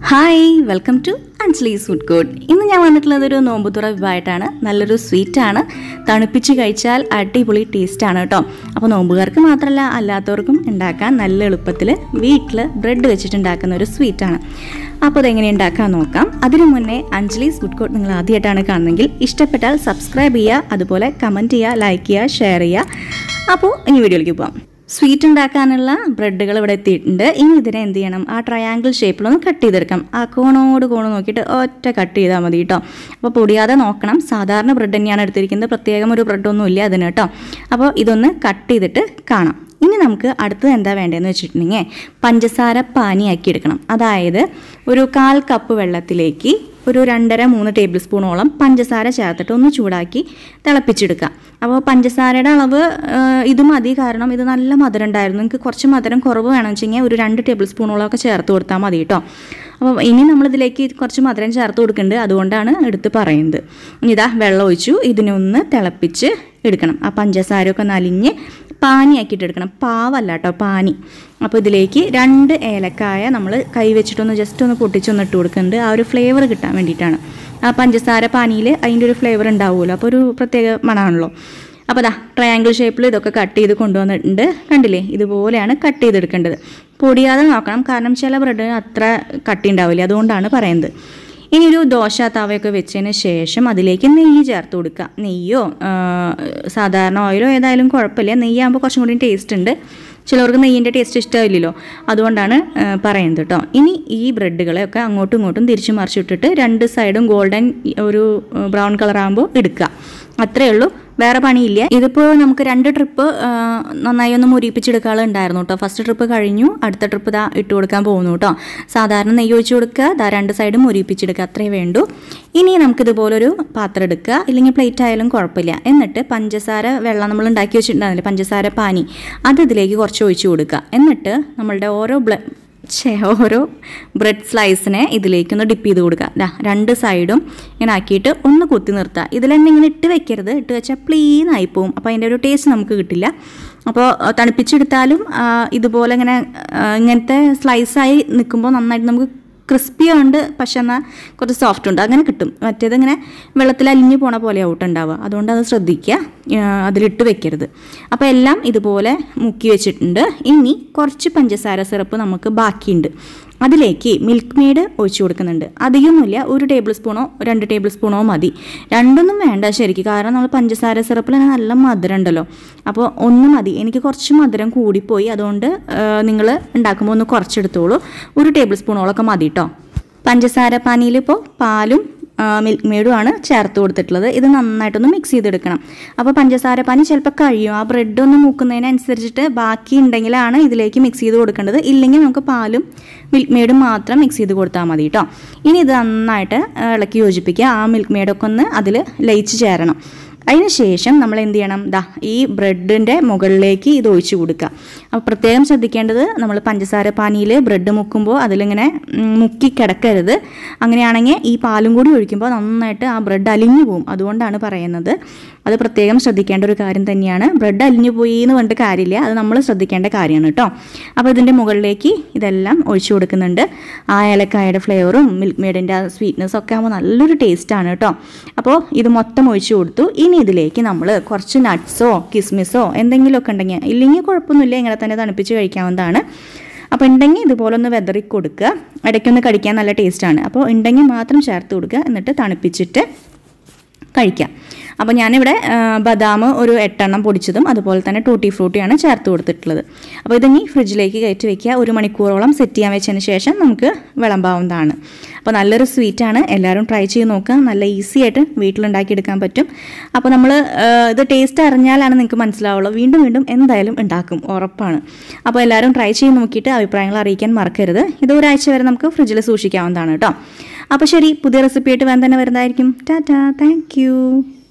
hi welcome to Anjali's food court ഇന്ന് ഞാൻ വന്നിട്ടുള്ളത് ഒരു നോമ്പുതുറ വിഭവമായിട്ടാണ് നല്ലൊരു സ്വീറ്റാണ് തണുപ്പിച്ച് കഴിച്ചാൽ അടിപൊളി ടേസ്റ്റാണ് കേട്ടോ അപ്പോൾ നോമ്പുകാർക്ക് മാത്രമല്ല അല്ലാത്തവർക്കും ഉണ്ടാക്കാൻ നല്ല എളുപ്പത്തിൽ വീട്ടിൽ ബ്രെഡ് വെച്ചിട്ട് ഉണ്ടാക്കുന്ന ഒരു സ്വീറ്റാണ് അപ്പോൾ അതെങ്ങനെ ഉണ്ടാക്കാൻ നോക്കാം അതിനു മുന്നേ അഞ്ജലീസ് ഫുഡ് കോർട്ട് നിങ്ങൾ ആദ്യമായിട്ടാണ് കാണുന്നതെങ്കിൽ ഇഷ്ടപ്പെട്ടാൽ സബ്സ്ക്രൈബ് ചെയ്യുക അതുപോലെ കമൻറ്റ് ചെയ്യുക ലൈക്ക് ചെയ്യുക ഷെയർ ചെയ്യുക അപ്പോൾ ഇനി വീഡിയോയിലേക്ക് പോകാം സ്വീറ്റ് ഉണ്ടാക്കാനുള്ള ബ്രെഡുകൾ ഇവിടെ എത്തിയിട്ടുണ്ട് ഇനി ഇതിനെ എന്ത് ചെയ്യണം ആ ട്രയാങ്കിൾ ഷേപ്പിലൊന്ന് കട്ട് ചെയ്തെടുക്കാം ആ കോണോട് കോണ് നോക്കിയിട്ട് ഒറ്റ കട്ട് ചെയ്താൽ മതി കേട്ടോ അപ്പോൾ പൊടിയാതെ നോക്കണം സാധാരണ ബ്രെഡ് തന്നെയാണ് എടുത്തിരിക്കുന്നത് പ്രത്യേകം ഒരു ബ്രെഡൊന്നും ഇല്ല അതിന് കേട്ടോ അപ്പോൾ ഇതൊന്ന് കട്ട് ചെയ്തിട്ട് കാണാം ഇനി നമുക്ക് അടുത്തത് എന്താ വേണ്ടതെന്ന് വെച്ചിട്ടുണ്ടെങ്കിൽ പഞ്ചസാര പാനിയാക്കി എടുക്കണം അതായത് ഒരു കാൽ കപ്പ് വെള്ളത്തിലേക്ക് ഒരു രണ്ടര മൂന്ന് ടേബിൾ സ്പൂണോളം പഞ്ചസാര ചേർത്തിട്ട് ഒന്ന് ചൂടാക്കി തിളപ്പിച്ചെടുക്കുക അപ്പോൾ പഞ്ചസാരയുടെ അളവ് ആ, ഇത് മതി കാരണം ഇത് നല്ല മധുരം ഉണ്ടായിരുന്നു നിങ്ങൾക്ക് കുറച്ച് മധുരം കുറവ് വേണമെന്ന് വെച്ച് കഴിഞ്ഞാൽ ഒരു രണ്ട് ടേബിൾ സ്പൂണോളം ഒക്കെ ചേർത്ത് കൊടുത്താൽ മതി കേട്ടോ അപ്പോൾ ഇനി നമ്മളിതിലേക്ക് കുറച്ച് മധുരം ചേർത്ത് കൊടുക്കുന്നുണ്ട് അതുകൊണ്ടാണ് എടുത്ത് പറയുന്നത് ഇനി ഇതാ വെള്ളം ഒഴിച്ചു ഇതിനൊന്ന് തിളപ്പിച്ച് എടുക്കണം ആ പഞ്ചസാരയൊക്കെ നലിഞ്ഞ് പാനിയാക്കിയിട്ട് എടുക്കണം പാവല്ല കേട്ടോ പാനി അപ്പോൾ ഇതിലേക്ക് രണ്ട് ഏലക്കായ നമ്മൾ കൈ വെച്ചിട്ടൊന്ന് ജസ്റ്റ് ഒന്ന് പൊട്ടിച്ചൊന്ന് ഇട്ട് കൊടുക്കുന്നുണ്ട് ആ ഒരു ഫ്ലേവർ കിട്ടാൻ വേണ്ടിയിട്ടാണ് ആ പഞ്ചസാര പാനിയിൽ അതിൻ്റെ ഒരു ഫ്ലേവർ ഉണ്ടാവുമല്ലോ അപ്പോൾ ഒരു പ്രത്യേക മണമാണല്ലോ അപ്പോൾ ദാ ട്രയാങ്കിൾ ഷേപ്പിൽ ഇതൊക്കെ കട്ട് ചെയ്ത് കൊണ്ടുവന്നിട്ടുണ്ട് കണ്ടില്ലേ ഇതുപോലെയാണ് കട്ട് ചെയ്തെടുക്കേണ്ടത് പൊടിയാതെ നോക്കണം കാരണം ചില ബ്രെഡിന് അത്ര കട്ടി ഉണ്ടാവില്ല അതുകൊണ്ടാണ് പറയുന്നത് ഇനി ഒരു ദോശ തവയൊക്കെ വെച്ചതിന് ശേഷം അതിലേക്ക് നെയ്യ് ചേർത്ത് കൊടുക്കുക നെയ്യോ ആ, സാധാരണ ഓയിലോ ഏതായാലും കുഴപ്പമില്ല നെയ്യാകുമ്പോൾ കുറച്ചും കൂടി ടേസ്റ്റ് ഉണ്ട് ചിലവർക്ക് നെയ്യിൻ്റെ ടേസ്റ്റ് ഇഷ്ടമില്ലല്ലോ അതുകൊണ്ടാണ് ആ, പറയുന്നത് കേട്ടോ ഇനി ഈ ബ്രെഡുകളെയൊക്കെ അങ്ങോട്ടും ഇങ്ങോട്ടും തിരിച്ചു മറിച്ചിട്ടിട്ട് രണ്ട് സൈഡും ഗോൾഡൻ ഒരു ബ്രൗൺ കളർ ആകുമ്പോൾ എടുക്കുക അത്രേ ഉള്ളൂ വേറെ പണിയില്ല ഇതിപ്പോൾ നമുക്ക് രണ്ട് ട്രിപ്പ് നന്നായി ഒന്ന് മുരിപ്പിച്ചെടുക്കാളുണ്ടായിരുന്നു കേട്ടോ ഫസ്റ്റ് ട്രിപ്പ് കഴിഞ്ഞു അടുത്ത ട്രിപ്പ് ഇതാ ഇട്ട് കൊടുക്കാൻ പോകുന്നു കേട്ടോ സാധാരണ നെയ്യ് ഒഴിച്ച് കൊടുക്കുക ദാ രണ്ട് സൈഡും മുരിപ്പിച്ചെടുക്കുക അത്രേ വേണ്ടൂ ഇനി നമുക്കിതുപോലൊരു പാത്രം എടുക്കുക ഇല്ലെങ്കിൽ പ്ലേറ്റ് ആയാലും കുഴപ്പമില്ല എന്നിട്ട് പഞ്ചസാര വെള്ളം നമ്മൾ ഉണ്ടാക്കി വെച്ചിട്ടുണ്ടായിരുന്നില്ലേ പഞ്ചസാര പാനി അത് ഇതിലേക്ക് കുറച്ച് ഒഴിച്ച് കൊടുക്കുക എന്നിട്ട് നമ്മളുടെ ഓരോ ബ്ല ഛേ ഓരോ ബ്രെഡ് സ്ലൈസിനെ ഇതിലേക്കൊന്ന് ഡിപ്പ് ചെയ്ത് കൊടുക്കുക ദാ രണ്ട് സൈഡും ഇങ്ങനെ ആക്കിയിട്ട് ഒന്ന് കുത്തി നിർത്തുക ഇതിലെന്നെ ഇങ്ങനെ ഇട്ട് വെക്കരുത് ഇട്ട് വെച്ചാൽ പ്ലീനായി പോവും അപ്പോൾ അതിൻ്റെ ഒരു ടേസ്റ്റ് നമുക്ക് കിട്ടില്ല അപ്പോൾ ആ, തണുപ്പിച്ചെടുത്താലും ആ, ഇതുപോലെ ഇങ്ങനെ ആ, ഇങ്ങനത്തെ സ്ലൈസായി നിൽക്കുമ്പോൾ നന്നായിട്ട് നമുക്ക് ക്രിസ്പി ഉണ്ട് പക്ഷെ എന്നാൽ കുറച്ച് സോഫ്റ്റ് ഉണ്ട് അങ്ങനെ കിട്ടും മറ്റേത് ഇങ്ങനെ വെള്ളത്തിൽ അലിഞ്ഞു പോണ പോലെ ഔട്ട് ഉണ്ടാവുക അതുകൊണ്ട് അത് ശ്രദ്ധിക്കുക ആ, അതിലിട്ട് വെക്കരുത് അപ്പോൾ എല്ലാം ഇതുപോലെ മുക്കി വെച്ചിട്ടുണ്ട് ഇനി കുറച്ച് പഞ്ചസാര സിറപ്പ് നമുക്ക് ബാക്കിയുണ്ട് അതിലേക്ക് മിൽക്ക് മെയ്ഡ് ഒഴിച്ചു കൊടുക്കുന്നുണ്ട് അധികമൊന്നുമില്ല ഒരു ടേബിൾ സ്പൂണോ രണ്ട് ടേബിൾ സ്പൂണോ മതി രണ്ടൊന്നും വേണ്ട ശരിക്കും കാരണം നമ്മൾ പഞ്ചസാര സിറപ്പിൽ തന്നെ നല്ല മധുരം ഉണ്ടല്ലോ അപ്പോൾ ഒന്ന് മതി എനിക്ക് കുറച്ച് മധുരം കൂടിപ്പോയി അതുകൊണ്ട് നിങ്ങൾ ഉണ്ടാക്കുമ്പോൾ ഒന്ന് കുറച്ചെടുത്തോളൂ ഒരു ടേബിൾ സ്പൂണോളൊക്കെ മതി കേട്ടോ പഞ്ചസാര പാനിയിൽ ഇപ്പോൾ പാലും മിൽക്ക് മെയ്ഡുമാണ് ചേർത്ത് കൊടുത്തിട്ടുള്ളത് ഇത് നന്നായിട്ടൊന്ന് മിക്സ് ചെയ്തെടുക്കണം അപ്പോൾ പഞ്ചസാര പാനി ചിലപ്പോൾ കഴിയും ആ ബ്രെഡ് ഒന്ന് മൂക്കുന്നതിനനുസരിച്ചിട്ട് ബാക്കി ഉണ്ടെങ്കിലാണ് ഇതിലേക്ക് മിക്സ് ചെയ്ത് കൊടുക്കേണ്ടത് ഇല്ലെങ്കിൽ നമുക്ക് പാലും മിൽക്ക് മെയ്ഡും മാത്രം മിക്സ് ചെയ്ത് കൊടുത്താൽ മതി കേട്ടോ ഇനി ഇത് നന്നായിട്ട് ആ, ഇളക്കി യോജിപ്പിക്കുക ആ മിൽക്ക് മെയ്ഡൊക്കെ ഒന്ന് അതിൽ ലയിച്ച് ചേരണം അതിന് ശേഷം നമ്മൾ എന്ത് ചെയ്യണം ദാ ഈ ബ്രെഡിൻ്റെ മുകളിലേക്ക് ഇത് ഒഴിച്ചു കൊടുക്കുക അപ്പോൾ പ്രത്യേകം ശ്രദ്ധിക്കേണ്ടത് നമ്മൾ പഞ്ചസാര പാനിയിൽ ബ്രെഡ് മുക്കുമ്പോൾ അതിലിങ്ങനെ ഉം, മുക്കി കിടക്കരുത് അങ്ങനെയാണെങ്കിൽ ഈ പാലും കൂടി ഒഴിക്കുമ്പോൾ നന്നായിട്ട് ആ ബ്രെഡ് അലിഞ്ഞു പോകും അതുകൊണ്ടാണ് പറയുന്നത് അത് പ്രത്യേകം ശ്രദ്ധിക്കേണ്ട ഒരു കാര്യം തന്നെയാണ് ബ്രെഡ് അലിഞ്ഞു പോയി എന്ന് പറഞ്ഞിട്ട് കാര്യമില്ല അത് നമ്മൾ ശ്രദ്ധിക്കേണ്ട കാര്യമാണ് കേട്ടോ അപ്പോൾ ഇതിൻ്റെ മുകളിലേക്ക് ഇതെല്ലാം ഒഴിച്ചു കൊടുക്കുന്നുണ്ട് ആ ഏലക്കായയുടെ ഫ്ലേവറും മിൽക്ക് മെയ്ഡിൻ്റെ ആ സ്വീറ്റ്നെസ് ഒക്കെ ആകുമ്പോൾ നല്ലൊരു ടേസ്റ്റാണ് കേട്ടോ അപ്പോൾ ഇത് മൊത്തം ഒഴിച്ചു കൊടുത്തു ഇനി ഇതിലേക്ക് നമ്മൾ കുറച്ച് നട്ട്സോ കിസ്മിസോ എന്തെങ്കിലുമൊക്കെ ഉണ്ടെങ്കിൽ ഇല്ലെങ്കിൽ കുഴപ്പമൊന്നുമില്ല ഇങ്ങനെ തന്നെ തണുപ്പിച്ച് കഴിക്കാവുന്നതാണ് അപ്പോൾ ഉണ്ടെങ്കിൽ ഇതുപോലെ ഒന്ന് വെതറി കൊടുക്കുക ഇടയ്ക്കൊന്ന് കടിക്കാൻ നല്ല ടേസ്റ്റാണ് അപ്പോൾ ഉണ്ടെങ്കിൽ മാത്രം ചേർത്ത് കൊടുക്കുക എന്നിട്ട് തണുപ്പിച്ചിട്ട് കഴിക്കാം അപ്പോൾ ഞാനിവിടെ ആ, ബദാം ഒരു എട്ടെണ്ണം പൊടിച്ചതും അതുപോലെ തന്നെ ടൂട്ടി ഫ്രൂട്ടിയാണ് ചേർത്ത് കൊടുത്തിട്ടുള്ളത് അപ്പോൾ ഇതിനി ഫ്രിഡ്ജിലേക്ക് കയറ്റി വെക്കുക ഒരു മണിക്കൂറോളം സെറ്റ് ചെയ്യാൻ വെച്ചതിന് ശേഷം നമുക്ക് വിളമ്പാവുന്നതാണ് അപ്പോൾ നല്ലൊരു സ്വീറ്റാണ് എല്ലാവരും ട്രൈ ചെയ്ത് നോക്കുക നല്ല ഈസി ആയിട്ട് വീട്ടിലുണ്ടാക്കിയെടുക്കാൻ പറ്റും അപ്പോൾ നമ്മൾ ഇത് ടേസ്റ്റ് അറിഞ്ഞാലാണ് നിങ്ങൾക്ക് മനസ്സിലാവുള്ളൂ വീണ്ടും വീണ്ടും എന്തായാലും ഉണ്ടാക്കും ഉറപ്പാണ് അപ്പോൾ എല്ലാവരും ട്രൈ ചെയ്ത് നോക്കിയിട്ട് അഭിപ്രായങ്ങൾ അറിയിക്കാൻ മറക്കരുത് ഇത് ഒരാഴ്ച വരെ നമുക്ക് ഫ്രിഡ്ജിൽ സൂക്ഷിക്കാവുന്നതാണ് കേട്ടോ അപ്പോൾ ശരി പുതിയ റെസിപ്പി ആയിട്ട് വേഗം തന്നെ വരുന്നതായിരിക്കും ടാറ്റാ താങ്ക്